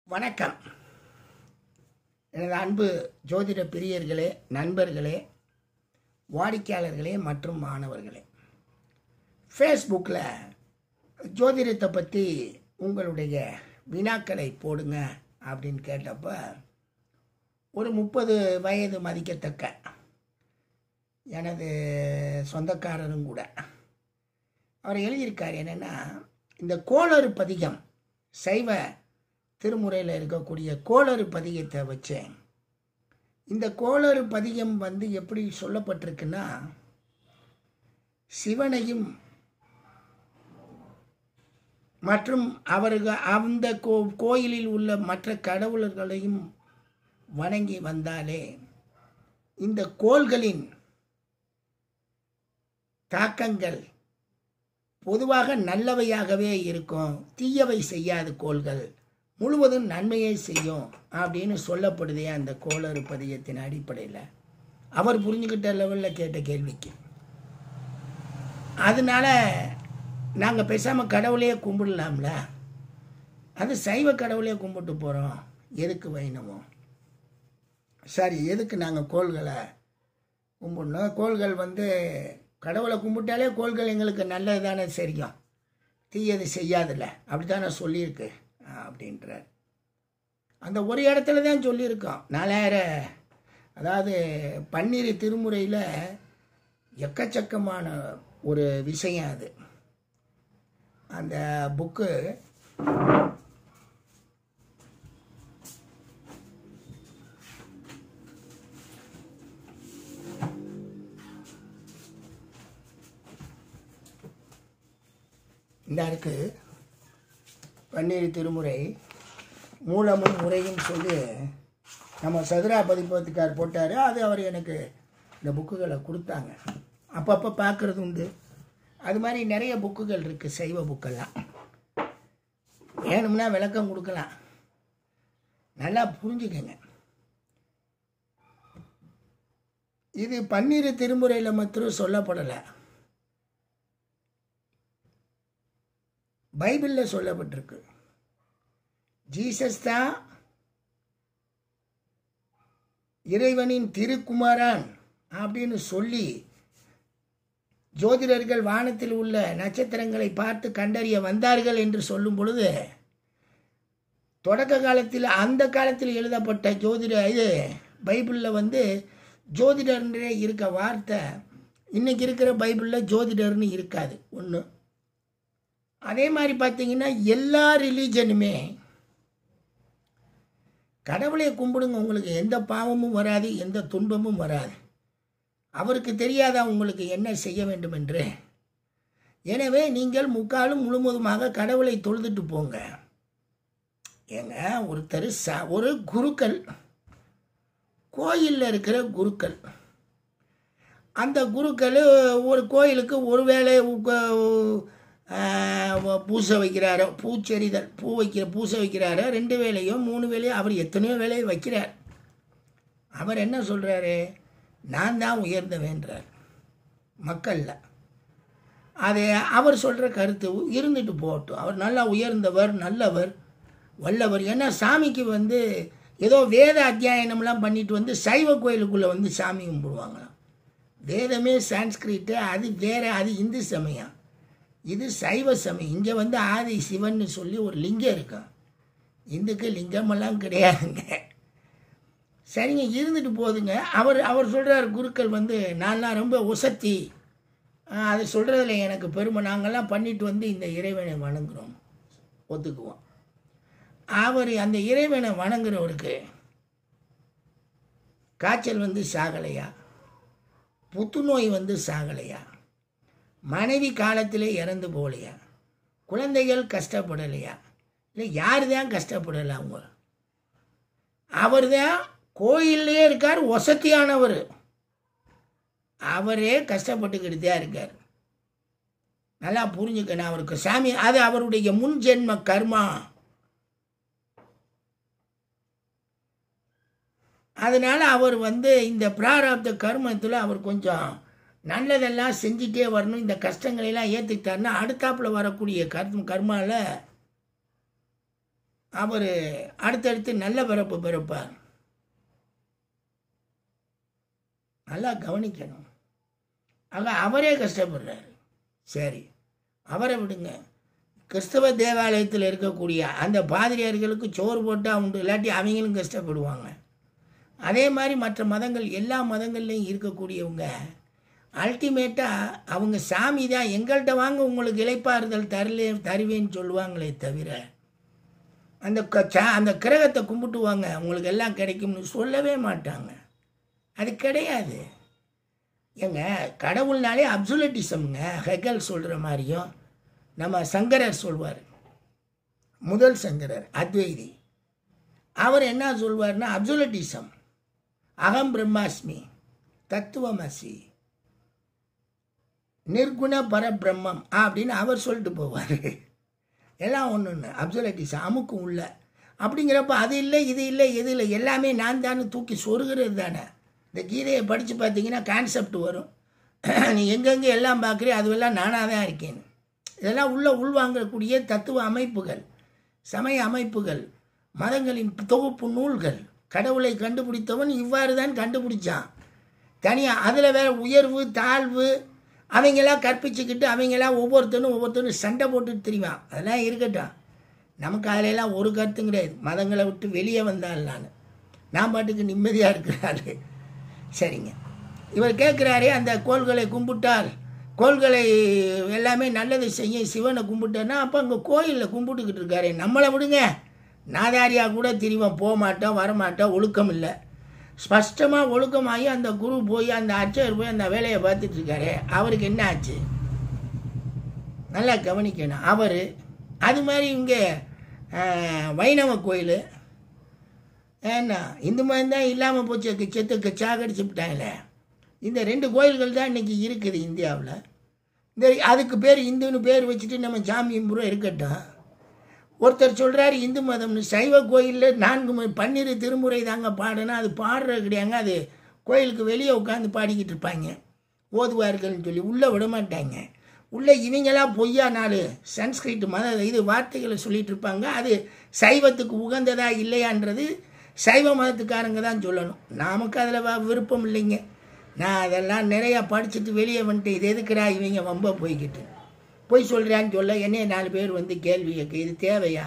வணக்கம் எனது அன்பு ஜோதிட பிரியர்களே நண்பர்களே வாடிக்கையாளர்களே மற்றும் மாணவர்களே ஃபேஸ்புக்கில் ஜோதிடத்தை பற்றி உங்களுடைய வினாக்களை போடுங்க அப்படின்னு கேட்டப்ப ஒரு முப்பது வயது மதிக்கத்தக்க எனது சொந்தக்காரரும் கூட அவர் எழுதியிருக்கார் என்னென்னா இந்த கோளறு பதிகம் சைவ திருமுறையில் இருக்கக்கூடிய கோளறு பதிகத்தை வச்சேன் இந்த கோளறு பதிகம் வந்து எப்படி சொல்லப்பட்டிருக்குன்னா சிவனையும் மற்றும் அவர்கள் அந்த கோ கோயிலில் உள்ள மற்ற கடவுளர்களையும் வணங்கி வந்தாலே இந்த கோள்களின் தாக்கங்கள் பொதுவாக நல்லவையாகவே இருக்கும் தீயவை செய்யாது கோள்கள் முழுவதும் நன்மையை செய்யும் அப்படின்னு சொல்லப்படுதே அந்த கோளறு பதியத்தின் அடிப்படையில் அவர் புரிஞ்சுக்கிட்ட லெவலில் கேட்ட கேள்விக்கு அதனால நாங்கள் பேசாமல் கடவுளையே கும்பிடலாம்ல அது சைவ கடவுளையே கும்பிட்டு போகிறோம் எதுக்கு வைணவம் சரி எதுக்கு நாங்கள் கோள்களை கும்பிடணும் கோள்கள் வந்து கடவுளை கும்பிட்டாலே கோள்கள் எங்களுக்கு நல்லது தானே சரியும் தீயது செய்யாதில்ல அப்படி தானே சொல்லியிருக்கு அப்படின்றார் அந்த ஒரு இடத்துல தான் சொல்லியிருக்கோம் நாலாயிரம் அதாவது பன்னீர் திருமுறையில் எக்கச்சக்கமான ஒரு விஷயம் அது அந்த புக்கு இந்த இருக்கு பன்னீர் திருமுறை மூலமும் முறையும் சொல்லி நம்ம சதுரா பதிப்பத்துக்கார் போட்டார் அது அவர் எனக்கு இந்த புக்குகளை கொடுத்தாங்க அப்பப்போ பார்க்குறது உண்டு அது மாதிரி நிறைய புக்குகள் இருக்குது சைவ புக்கெல்லாம் வேணும்னா விளக்கம் கொடுக்கலாம் நல்லா புரிஞ்சுக்கங்க இது பன்னீர் திருமுறையில் மாத்திரம் சொல்லப்படலை பைபிளில் சொல்லப்பட்டிருக்கு ஜீசஸ் தான் இறைவனின் திருக்குமாரான் அப்படின்னு சொல்லி ஜோதிடர்கள் வானத்தில் உள்ள நட்சத்திரங்களை பார்த்து கண்டறிய வந்தார்கள் என்று சொல்லும் பொழுது தொடக்க காலத்தில் அந்த காலத்தில் எழுதப்பட்ட ஜோதிட இது பைபிளில் வந்து ஜோதிடர்ன்றே இருக்க வார்த்தை இன்னைக்கு இருக்கிற பைபிளில் ஜோதிடர்னு இருக்காது ஒன்று அதே மாதிரி பார்த்தீங்கன்னா எல்லா ரிலீஜனுமே கடவுளை கும்பிடுங்க உங்களுக்கு எந்த பாவமும் வராது எந்த துன்பமும் வராது அவருக்கு தெரியாதா உங்களுக்கு என்ன செய்ய வேண்டும் என்று எனவே நீங்கள் முக்காலும் முழுவதுமாக கடவுளை தொழுதுட்டு போங்க ஏங்க ஒருத்தர் ச ஒரு குருக்கள் கோயிலில் இருக்கிற குருக்கள் அந்த குருக்கள் ஒரு கோயிலுக்கு ஒரு வேளை பூசை வைக்கிறாரோ பூச்செறிதல் பூ வைக்கிற பூசை வைக்கிறாரோ ரெண்டு வேலையோ மூணு வேலையோ அவர் எத்தனையோ வேலையை வைக்கிறார் அவர் என்ன சொல்கிறாரு நான் தான் உயர்ந்தவேன்றார் மக்களில் அது அவர் சொல்கிற கருத்து இருந்துட்டு போகட்டும் அவர் நல்லா உயர்ந்தவர் நல்லவர் வல்லவர் ஏன்னா சாமிக்கு வந்து ஏதோ வேத அத்தியாயனம்லாம் பண்ணிட்டு வந்து சைவ கோயிலுக்குள்ளே வந்து சாமி கும்பிடுவாங்களாம் வேதமே சான்ஸ்கிரிட்டு அது வேற அது இந்து சமயம் இது சைவ சமயம் இங்கே வந்து ஆதி சிவன் சொல்லி ஒரு லிங்கம் இருக்கும் இந்துக்கு லிங்கமெல்லாம் கிடையாதுங்க சரிங்க இருந்துட்டு போகுதுங்க அவர் அவர் சொல்கிறார் குருக்கள் வந்து நான்லாம் ரொம்ப உசத்தி அது சொல்கிறதுல எனக்கு பெருமை நாங்கள்லாம் பண்ணிட்டு வந்து இந்த இறைவனை வணங்குறோம் ஒத்துக்குவோம் அவர் அந்த இறைவனை வணங்குறவருக்கு காய்ச்சல் வந்து சாகலையா புத்துநோய் வந்து சாகலையா மனைவி காலத்தில் இறந்து போகலையா குழந்தைகள் கஷ்டப்படலையா இல்லை யார் தான் கஷ்டப்படலை அவங்க அவர் தான் கோயிலே இருக்கார் வசதியானவர் அவரே கஷ்டப்பட்டுக்கிட்டு தான் இருக்கார் நல்லா புரிஞ்சுக்கணும் அவருக்கு சாமி அது அவருடைய முன் ஜென்ம கர்மா அதனால் அவர் வந்து இந்த பிராராப்த கர்மத்தில் அவர் கொஞ்சம் நல்லதெல்லாம் செஞ்சுட்டே வரணும் இந்த கஷ்டங்களெல்லாம் ஏற்றுக்கிட்டாருன்னா அடுத்தாப்புல வரக்கூடிய கர்ம கர்மாவில் அவர் அடுத்தடுத்து நல்ல பிறப்பு பிறப்பார் நல்லா கவனிக்கணும் ஆக அவரே கஷ்டப்படுறாரு சரி அவரை விடுங்க கிறிஸ்தவ தேவாலயத்தில் இருக்கக்கூடிய அந்த பாதிரியார்களுக்கு சோறு போட்டால் உண்டு இல்லாட்டி அவங்களும் கஷ்டப்படுவாங்க அதே மாதிரி மற்ற மதங்கள் எல்லா மதங்கள்லையும் இருக்கக்கூடியவங்க அல்டிமேட்டாக அவங்க சாமி தான் எங்கள்கிட்ட வாங்க உங்களுக்கு இலைப்பாறுதல் தரலே தருவேன்னு சொல்லுவாங்களே தவிர அந்த க சா- அந்த கிரகத்தை கும்பிட்டுவாங்க உங்களுக்கு எல்லாம் கிடைக்கும்னு சொல்லவே மாட்டாங்க அது கிடையாது ஏங்க கடவுள்னாலே அப்சுலட்டிசம்ங்க ஹெகல் சொல்கிற மாதிரியும் நம்ம சங்கரர் சொல்வார் முதல் சங்கரர் அத்வைதி அவர் என்ன சொல்வார்னா அப்சுலட்டிசம் அகம் பிரம்மாஸ்மி தத்துவமசி நிர்குண பரபிரம்மம் அப்படின்னு அவர் சொல்லிட்டு போவார் எல்லாம் ஒன்று ஒன்று அப்சுலட்டிசம் அமுக்கும் உள்ள அப்படிங்கிறப்ப அது இல்லை இது இல்லை எது இல்லை எல்லாமே நான் தானே தூக்கி சொருகிறது தானே இந்த கீதையை படித்து பார்த்தீங்கன்னா கான்செப்ட் வரும் நீ எங்கெங்கே எல்லாம் பார்க்குறே அதுவெல்லாம் நானாக தான் இருக்கேன் இதெல்லாம் உள்ள உள்வாங்கக்கூடிய தத்துவ அமைப்புகள் சமய அமைப்புகள் மதங்களின் தொகுப்பு நூல்கள் கடவுளை கண்டுபிடித்தவன் இவ்வாறு தான் கண்டுபிடிச்சான் தனியாக அதில் வேற உயர்வு தாழ்வு அவங்களாம் கற்பிச்சுக்கிட்டு அவங்களாம் ஒவ்வொருத்தனும் ஒவ்வொருத்தனும் சண்டை போட்டுட்டு திரிவான் அதெல்லாம் இருக்கட்டும் நமக்கு அதிலெல்லாம் ஒரு கருத்தும் கிடையாது மதங்களை விட்டு வெளியே வந்தால் நான் நான் பாட்டுக்கு நிம்மதியாக இருக்கிறாரு சரிங்க இவர் கேட்குறாரே அந்த கோள்களை கும்பிட்டால் கோள்களை எல்லாமே நல்லது செய்யும் சிவனை கும்பிட்டேன்னா அப்போ அங்கே கோயிலில் கும்பிட்டுக்கிட்டு இருக்காரு நம்மளை விடுங்க நாதாரியா கூட திரிவன் போக மாட்டோம் வரமாட்டோம் ஒழுக்கம் இல்லை ஸ்பஷ்டமாக ஒழுக்கமாகி அந்த குரு போய் அந்த அர்ச்சகர் போய் அந்த வேலையை பார்த்துட்டு இருக்காரு அவருக்கு என்ன ஆச்சு நல்லா கவனிக்கணும் அவர் அது மாதிரி இங்கே வைணவ கோயில் ஏன்னா இந்த மாதிரி தான் இல்லாமல் போச்சு செத்துக்கு சாகடிச்சு விட்டாங்களே இந்த ரெண்டு கோயில்கள் தான் இன்னைக்கு இருக்குது இந்தியாவில் இந்த அதுக்கு பேர் இந்துன்னு பேர் வச்சுட்டு நம்ம சாமி கும்பிட இருக்கட்டும் ஒருத்தர் சொல்கிறாரு இந்து மதம்னு சைவ கோயிலில் நான்கு மணி பன்னிரு திருமுறை தாங்க பாடுனா அது பாடுறது கிடையாங்க அது கோயிலுக்கு வெளியே உட்காந்து பாடிக்கிட்டு இருப்பாங்க ஓதுவார்கள்னு சொல்லி உள்ளே விட மாட்டாங்க உள்ளே இவங்களாம் பொய்யா நாலு சன்ஸ்கிரிட் மத இது வார்த்தைகளை சொல்லிட்டு இருப்பாங்க அது சைவத்துக்கு உகந்ததா இல்லையான்றது சைவ மதத்துக்காரங்க தான் சொல்லணும் நமக்கு அதில் விருப்பம் இல்லைங்க நான் அதெல்லாம் நிறையா படிச்சுட்டு வெளியே வந்துட்டு இது எதுக்குடா இவங்க வம்ப போய்கிட்டு பொய் சொல்கிறான்னு சொல்ல என்னைய நாலு பேர் வந்து கேள்வி கேட்க இது தேவையா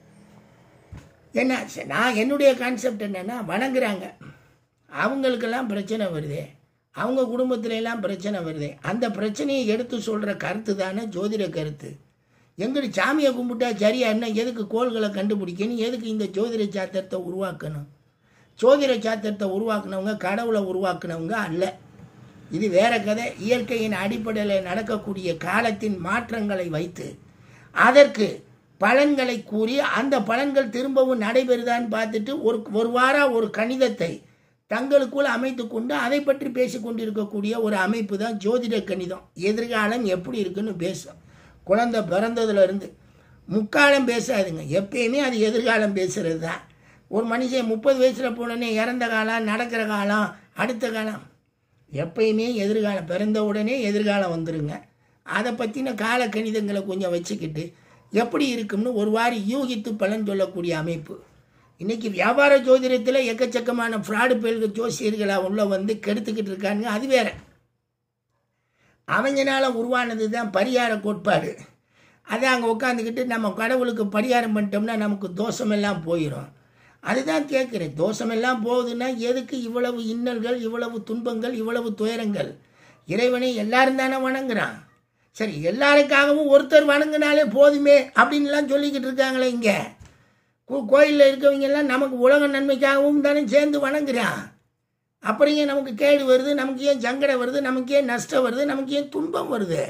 என்ன சரி, நான் என்னுடைய கான்செப்ட் என்னென்னா வணங்குறாங்க அவங்களுக்கெல்லாம் பிரச்சனை வருது அவங்க குடும்பத்துல எல்லாம் பிரச்சனை வருது அந்த பிரச்சனையை எடுத்து சொல்கிற கருத்து தானே ஜோதிட கருத்து எங்கடி சாமியை கும்பிட்டா சரியா என்ன எதுக்கு கோள்களை கண்டுபிடிக்கணும் எதுக்கு இந்த ஜோதிட சாத்திரத்தை உருவாக்கணும் ஜோதிட சாத்திரத்தை உருவாக்குனவங்க கடவுளை உருவாக்குனவங்க அல்ல இது வேற கதை இயற்கையின் அடிப்படையில் நடக்கக்கூடிய காலத்தின் மாற்றங்களை வைத்து அதற்கு பலன்களை கூறி அந்த பலன்கள் திரும்பவும் நடைபெறுதான்னு பார்த்துட்டு ஒரு ஒரு வாரம் ஒரு கணிதத்தை தங்களுக்குள் அமைத்து கொண்டு அதை பற்றி பேசிக்கொண்டு இருக்கக்கூடிய ஒரு அமைப்பு தான் ஜோதிட கணிதம் எதிர்காலம் எப்படி இருக்குன்னு பேசும் குழந்தை பிறந்ததுல இருந்து முக்காலம் பேசாதுங்க எப்பயுமே அது எதிர்காலம் பேசுறது தான் ஒரு மனுஷன் முப்பது வயசில் போனோடனே இறந்த காலம் நடக்கிற காலம் அடுத்த காலம் எப்பயுமே எதிர்காலம் பிறந்த உடனே எதிர்காலம் வந்துருங்க அதை பற்றின கால கணிதங்களை கொஞ்சம் வச்சுக்கிட்டு எப்படி இருக்கும்னு ஒரு வாரி யூகித்து பலன் சொல்லக்கூடிய அமைப்பு இன்னைக்கு வியாபார ஜோதிடத்தில் எக்கச்சக்கமான ஃப்ராடு பேர்கள் ஜோசியர்களாக உள்ள வந்து கெடுத்துக்கிட்டு இருக்காங்க அது வேற அவங்கனால உருவானது தான் பரிகார கோட்பாடு அதை அங்கே உட்காந்துக்கிட்டு நம்ம கடவுளுக்கு பரிகாரம் பண்ணிட்டோம்னா நமக்கு தோஷமெல்லாம் போயிடும் அதுதான் கேட்குறேன் தோஷமெல்லாம் போகுதுன்னா எதுக்கு இவ்வளவு இன்னல்கள் இவ்வளவு துன்பங்கள் இவ்வளவு துயரங்கள் இறைவனை எல்லாரும் தானே வணங்குறான் சரி எல்லாருக்காகவும் ஒருத்தர் வணங்கினாலே போதுமே அப்படின்லாம் சொல்லிக்கிட்டு இருக்காங்களே இங்கே கோயிலில் இருக்கவங்க எல்லாம் நமக்கு உலக நன்மைக்காகவும் தானே சேர்ந்து வணங்குறான் அப்படிங்க நமக்கு கேடு வருது நமக்கு ஏன் சங்கடம் வருது நமக்கு ஏன் நஷ்டம் வருது நமக்கு ஏன் துன்பம் வருது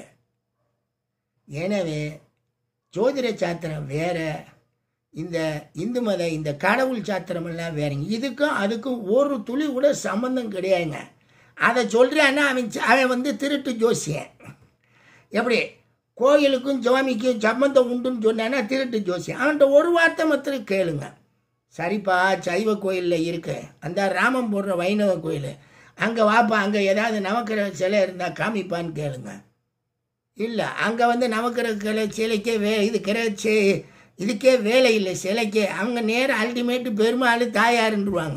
எனவே ஜோதிட சாத்திரம் வேற இந்த இந்து மத இந்த கடவுள் சாத்திரம் எல்லாம் வேறங்க இதுக்கும் அதுக்கும் ஒரு துளி கூட சம்பந்தம் கிடையாதுங்க அதை சொல்கிறான்னா அவன் ச- அவன் வந்து திருட்டு ஜோசியன் எப்படி கோயிலுக்கும் சுவாமிக்கும் சம்பந்தம் உண்டுன்னு சொன்னான்னா திருட்டு ஜோசியன் அவன்கிட்ட ஒரு வார்த்தை மாத்திரம் கேளுங்க சரிப்பா சைவ கோயிலில் இருக்கு அந்த ராமம் போடுற வைணவ கோயில் அங்கே வாப்பா அங்கே ஏதாவது நவக்கிரக சிலை இருந்தால் காமிப்பான்னு கேளுங்க இல்லை அங்கே வந்து நவக்கிரக கிளை சிலைக்கே வே இது கிரக சி இதுக்கே வேலை இல்லை சிலைக்கே அவங்க நேர அல்டிமேட்டு பெருமாள் தாயாருன்றுவாங்க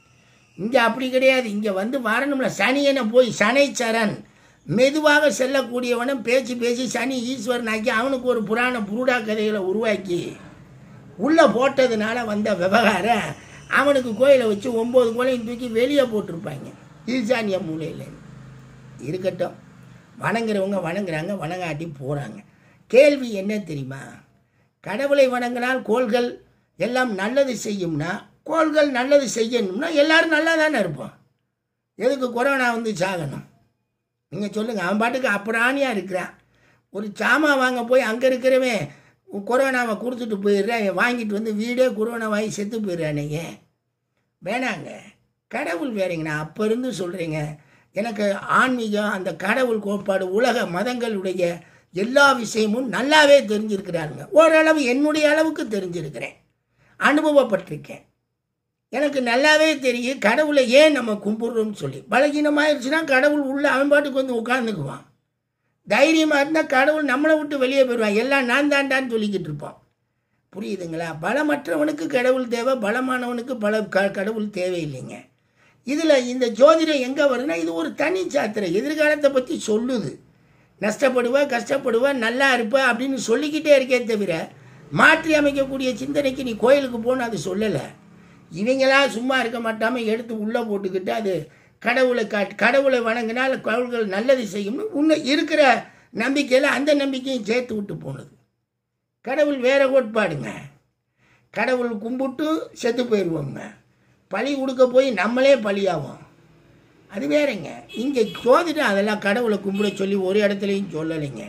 இங்கே அப்படி கிடையாது இங்கே வந்து வரணும்ல சனியனை போய் சனைச்சரன் மெதுவாக செல்லக்கூடியவனும் பேச்சு பேசி சனி ஈஸ்வரன் ஆக்கி அவனுக்கு ஒரு புராண புருடா கதைகளை உருவாக்கி உள்ளே போட்டதுனால வந்த விவகாரம் அவனுக்கு கோயிலை வச்சு ஒம்பது கோயிலையும் தூக்கி வெளியே போட்டிருப்பாங்க ஈசானிய மூலையில் இருக்கட்டும் வணங்குறவங்க வணங்குறாங்க வணங்காட்டி போகிறாங்க கேள்வி என்ன தெரியுமா கடவுளை வணங்கினால் கோள்கள் எல்லாம் நல்லது செய்யும்னா கோள்கள் நல்லது செய்யணும்னா எல்லாரும் நல்லா தானே இருப்போம் எதுக்கு கொரோனா வந்து சாகணும் நீங்கள் சொல்லுங்கள் அவன் பாட்டுக்கு அப்புறாணியாக இருக்கிறான் ஒரு சாமான் வாங்க போய் அங்கே இருக்கிறவன் கொரோனாவை கொடுத்துட்டு போயிடுறேன் வாங்கிட்டு வந்து வீடே கொரோனா வாங்கி செத்து போயிடுறானுங்க வேணாங்க கடவுள் வேறங்க நான் அப்போ இருந்து சொல்கிறேங்க எனக்கு ஆன்மீகம் அந்த கடவுள் கோட்பாடு உலக மதங்களுடைய எல்லா விஷயமும் நல்லாவே தெரிஞ்சிருக்கிறாருங்க ஓரளவு என்னுடைய அளவுக்கு தெரிஞ்சிருக்கிறேன் அனுபவப்பட்டிருக்கேன் எனக்கு நல்லாவே தெரியும் கடவுளை ஏன் நம்ம கும்பிட்றோம்னு சொல்லி பலகீனமாயிருச்சுன்னா கடவுள் உள்ள அவன் பாட்டுக்கு வந்து உட்காந்துக்குவான் தைரியமாக இருந்தால் கடவுள் நம்மளை விட்டு வெளியே போயிடுவான் எல்லாம் நான் தாண்டான்னு சொல்லிக்கிட்டு இருப்போம் புரியுதுங்களா பலமற்றவனுக்கு கடவுள் தேவை பலமானவனுக்கு பல க கடவுள் தேவையில்லைங்க இதில் இந்த ஜோதிடம் எங்கே வருதுன்னா இது ஒரு தனி சாத்திரம் எதிர்காலத்தை பற்றி சொல்லுது நஷ்டப்படுவ கஷ்டப்படுவ நல்லா இருப்ப அப்படின்னு சொல்லிக்கிட்டே இருக்கே தவிர மாற்றி அமைக்கக்கூடிய சிந்தனைக்கு நீ கோயிலுக்கு போகணும் அது சொல்லலை இவங்களா சும்மா இருக்க மாட்டாமல் எடுத்து உள்ளே போட்டுக்கிட்டு அது கடவுளை காட் கடவுளை வணங்கினால் கடவுள்கள் நல்லது செய்யும்னு உன்னை இருக்கிற நம்பிக்கையில் அந்த நம்பிக்கையும் சேர்த்து விட்டு போனது கடவுள் வேற கோட்பாடுங்க கடவுள் கும்பிட்டு செத்து போயிடுவோங்க பழி கொடுக்க போய் நம்மளே பலியாவோம் அது வேறங்க இங்கே ஜோதிடம் அதெல்லாம் கடவுளை கும்பிட சொல்லி ஒரு இடத்துலையும் சொல்லலைங்க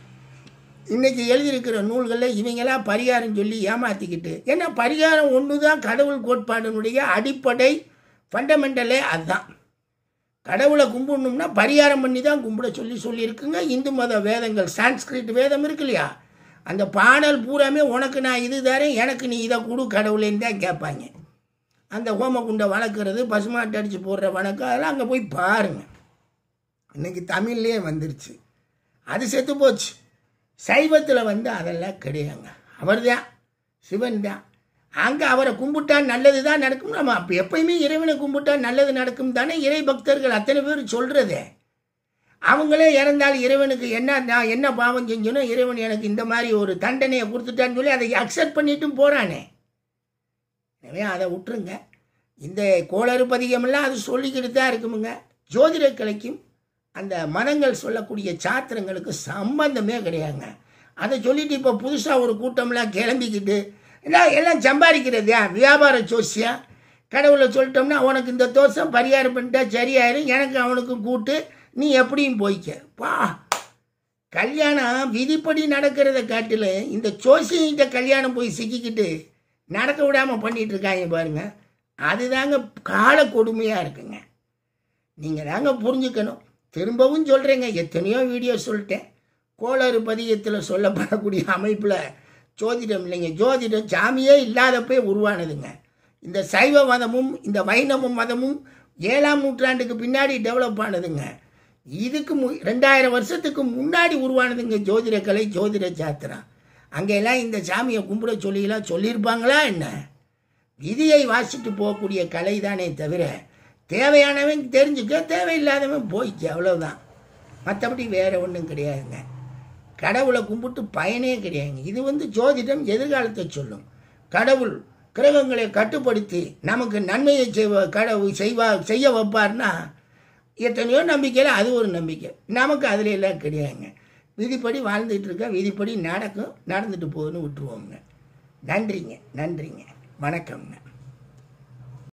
இன்னைக்கு எழுதியிருக்கிற நூல்களில் இவங்கெல்லாம் பரிகாரம் சொல்லி ஏமாற்றிக்கிட்டு ஏன்னா பரிகாரம் ஒன்று தான் கடவுள் கோட்பாடினுடைய அடிப்படை ஃபண்டமெண்டலே அதுதான் கடவுளை கும்பிடணும்னா பரிகாரம் பண்ணி தான் கும்பிட சொல்லி சொல்லியிருக்குங்க இந்து மத வேதங்கள் சான்ஸ்கிரிட் வேதம் இருக்கு இல்லையா அந்த பாடல் பூராமே உனக்கு நான் இது தரேன் எனக்கு நீ இதை கொடு கடவுளேன்னு தான் கேட்பாங்க அந்த ஹோமகுண்டை வளர்க்குறது பசுமாட்டு அடித்து போடுற வணக்கம் அதெல்லாம் அங்கே போய் பாருங்கள் இன்னைக்கு தமிழ்லேயே வந்துருச்சு அது செத்து போச்சு சைவத்தில் வந்து அதெல்லாம் கிடையாதுங்க அவர் தான் சிவன் தான் அங்கே அவரை கும்பிட்டா நல்லது தான் நடக்கும் நம்ம அப்போ எப்பயுமே இறைவனை கும்பிட்டா நல்லது நடக்கும் தானே இறை பக்தர்கள் அத்தனை பேர் சொல்கிறதே அவங்களே இறந்தால் இறைவனுக்கு என்ன நான் என்ன பாவம் செஞ்சனோ இறைவன் எனக்கு இந்த மாதிரி ஒரு தண்டனையை கொடுத்துட்டான்னு சொல்லி அதை அக்செப்ட் பண்ணிட்டும் போகிறானே எனவே அதை விட்டுருங்க இந்த கோளறு பதிகமெல்லாம் அது சொல்லிக்கிட்டு தான் இருக்குமுங்க ஜோதிட கலைக்கும் அந்த மதங்கள் சொல்லக்கூடிய சாத்திரங்களுக்கு சம்பந்தமே கிடையாதுங்க அதை சொல்லிட்டு இப்போ புதுசாக ஒரு கூட்டம்லாம் கிளம்பிக்கிட்டு எல்லாம் எல்லாம் சம்பாதிக்கிறது வியாபார ஜோசியம் கடவுளை சொல்லிட்டோம்னா உனக்கு இந்த தோஷம் பரிகாரம் பண்ணிட்டா சரியாயிரும் எனக்கு அவனுக்கும் கூட்டு நீ எப்படியும் போய்க்க பா கல்யாணம் விதிப்படி நடக்கிறத காட்டில் இந்த ஜோசியிட்ட கல்யாணம் போய் சிக்கிக்கிட்டு நடக்க விடாமல் பண்ணிட்டு இருக்காங்க பாருங்க அதுதாங்க கால கொடுமையாக இருக்குங்க நீங்கள் தாங்க புரிஞ்சுக்கணும் திரும்பவும் சொல்கிறேங்க எத்தனையோ வீடியோ சொல்லிட்டேன் கோளறு பதிகத்தில் சொல்லப்படக்கூடிய அமைப்பில் ஜோதிடம் இல்லைங்க ஜோதிடம் சாமியே இல்லாதப்பே உருவானதுங்க இந்த சைவ மதமும் இந்த வைணவ மதமும் ஏழாம் நூற்றாண்டுக்கு பின்னாடி டெவலப் ஆனதுங்க இதுக்கு மு ரெண்டாயிரம் வருஷத்துக்கு முன்னாடி உருவானதுங்க ஜோதிட கலை ஜோதிட சாத்திரம் அங்கெல்லாம் இந்த சாமியை கும்பிட சொல்லிலாம் சொல்லியிருப்பாங்களா என்ன விதியை வாசிட்டு போகக்கூடிய கலை தானே தவிர தேவையானவன் தெரிஞ்சுக்க தேவையில்லாதவன் போய்க்க அவ்வளவுதான் மற்றபடி வேற ஒன்றும் கிடையாதுங்க கடவுளை கும்பிட்டு பயனே கிடையாதுங்க இது வந்து ஜோதிடம் எதிர்காலத்தை சொல்லும் கடவுள் கிரகங்களை கட்டுப்படுத்தி நமக்கு நன்மையை செய்வ கடவுள் செய்வா செய்ய வைப்பார்னா எத்தனையோ நம்பிக்கையில் அது ஒரு நம்பிக்கை நமக்கு அதுல எல்லாம் கிடையாதுங்க விதிப்படி வாழ்ந்துட்டு இருக்க விதிப்படி நடக்கும் நடந்துட்டு போகுதுன்னு விட்டுருவோங்க நன்றிங்க நன்றிங்க வணக்கம்ங்க